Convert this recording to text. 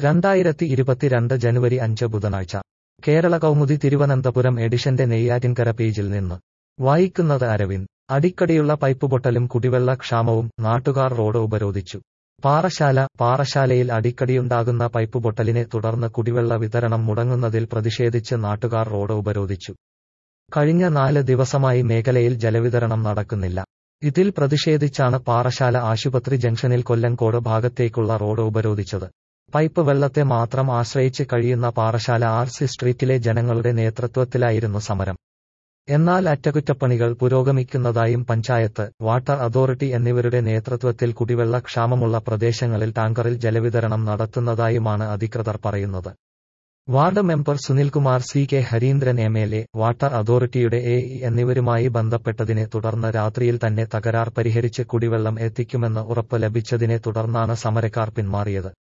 രണ്ടായിരത്തി ഇരുപത്തിരണ്ട് ജനുവരി അഞ്ച് ബുധനാഴ്ച കേരള കൗമുദി തിരുവനന്തപുരം എഡിഷന്റെ നെയ്യാറ്റിൻകര പേജിൽ നിന്ന് വായിക്കുന്നത് അരവിന്ദ് അടിക്കടിയുള്ള പൈപ്പ് പൊട്ടലും കുടിവെള്ള ക്ഷാമവും നാട്ടുകാർ റോഡ് ഉപരോധിച്ചു പാറശാല പാറശാലയിൽ അടിക്കടിയുണ്ടാകുന്ന പൈപ്പ് പൊട്ടലിനെ തുടർന്ന് കുടിവെള്ള വിതരണം മുടങ്ങുന്നതിൽ പ്രതിഷേധിച്ച് നാട്ടുകാർ റോഡ് ഉപരോധിച്ചു കഴിഞ്ഞ നാല് ദിവസമായി മേഖലയിൽ ജലവിതരണം നടക്കുന്നില്ല ഇതിൽ പ്രതിഷേധിച്ചാണ് പാറശാല ആശുപത്രി ജംഗ്ഷനിൽ കൊല്ലങ്കോട് ഭാഗത്തേക്കുള്ള റോഡ് ഉപരോധിച്ചത് പൈപ്പ് വെള്ളത്തെ മാത്രം ആശ്രയിച്ച് കഴിയുന്ന പാറശാല ആർ സി സ്ട്രീറ്റിലെ ജനങ്ങളുടെ നേതൃത്വത്തിലായിരുന്നു സമരം എന്നാൽ അറ്റകുറ്റപ്പണികൾ പുരോഗമിക്കുന്നതായും പഞ്ചായത്ത് വാട്ടർ അതോറിറ്റി എന്നിവരുടെ നേതൃത്വത്തിൽ കുടിവെള്ള ക്ഷാമമുള്ള പ്രദേശങ്ങളിൽ ടാങ്കറിൽ ജലവിതരണം നടത്തുന്നതായുമാണ് അധികൃതർ പറയുന്നത് ward member Sunilkumar C K Hareendran M L A water അതോറിറ്റിയുടെ എ ഇ എന്നിവരുമായി ബന്ധപ്പെട്ടതിനെ തുടർന്ന് രാത്രിയിൽ തന്നെ തകരാർ പരിഹരിച്ച് കുടിവെള്ളം എത്തിക്കുമെന്ന് ഉറപ്പ് ലഭിച്ചതിനെ തുടർന്നാണ് സമരക്കാർ പിന്മാറിയത്